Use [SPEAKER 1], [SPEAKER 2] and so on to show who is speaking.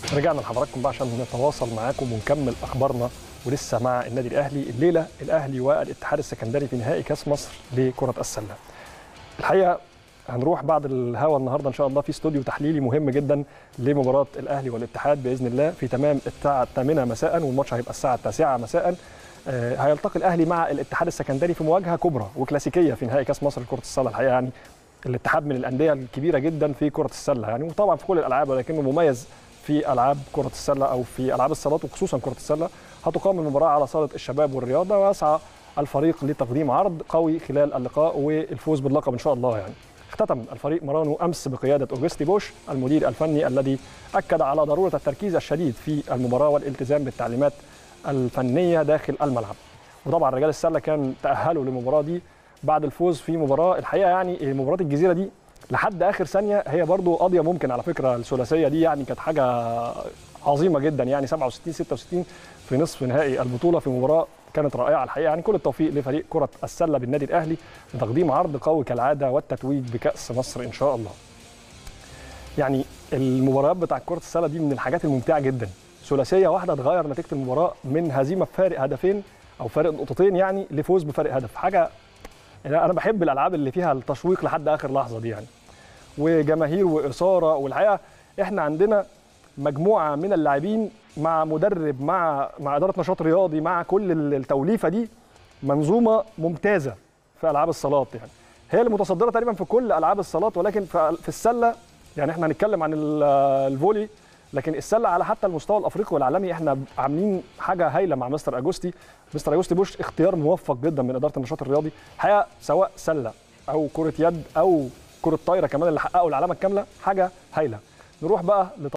[SPEAKER 1] رجعنا لحضراتكم بقى عشان نتواصل معاكم ونكمل اخبارنا ولسه مع النادي الاهلي الليله الاهلي والاتحاد السكندري في نهائي كاس مصر لكره السله. الحقيقه هنروح بعد الهوا النهارده ان شاء الله في استوديو تحليلي مهم جدا لمباراه الاهلي والاتحاد باذن الله في تمام الساعه الثامنه مساء والماتش هيبقى الساعه التاسعه مساء آه، هيلتقي الاهلي مع الاتحاد السكندري في مواجهه كبرى وكلاسيكيه في نهائي كاس مصر لكره السله الحقيقه يعني الاتحاد من الانديه الكبيره جدا في كره السله يعني وطبعا في كل الالعاب ولكنه مميز في العاب كره السله او في العاب الصالات وخصوصا كره السله هتقام المباراه على صاله الشباب والرياضه ويسعى الفريق لتقديم عرض قوي خلال اللقاء والفوز باللقب ان شاء الله يعني اختتم الفريق مرانو امس بقياده اوجستي بوش المدير الفني الذي اكد على ضروره التركيز الشديد في المباراه والالتزام بالتعليمات الفنيه داخل الملعب وطبعا رجال السله كان تاهلوا للمباراه دي بعد الفوز في مباراه الحقيقه يعني مباراه الجزيره دي لحد اخر ثانيه هي برضو قاضيه ممكن على فكره الثلاثيه دي يعني كانت حاجه عظيمه جدا يعني 67 66 في نصف نهائي البطوله في مباراه كانت رائعه الحقيقه يعني كل التوفيق لفريق كره السله بالنادي الاهلي لتقديم عرض قوي كالعاده والتتويج بكاس مصر ان شاء الله. يعني المباريات بتاع كره السله دي من الحاجات الممتعه جدا ثلاثيه واحده تغير نتيجه المباراه من هزيمه بفارق هدفين او فارق نقطتين يعني لفوز بفارق هدف حاجه يعني انا بحب الالعاب اللي فيها التشويق لحد اخر لحظه دي يعني وجماهير واثاره والحقيقه احنا عندنا مجموعه من اللاعبين مع مدرب مع مع اداره نشاط رياضي مع كل التوليفه دي منظومه ممتازه في العاب الصالات يعني هي اللي متصدره تقريبا في كل العاب الصالات ولكن في في السله يعني احنا هنتكلم عن ال- الفولي لكن السله على حتى المستوى الافريقي والعالمي احنا عاملين حاجه هايله مع مستر اجوستي مستر اجوستي بوش اختيار موفق جدا من اداره النشاط الرياضي الحقيقه سواء سله او كره يد او كره طايره كمان اللي حققوا العلامه الكامله حاجه هايله نروح بقى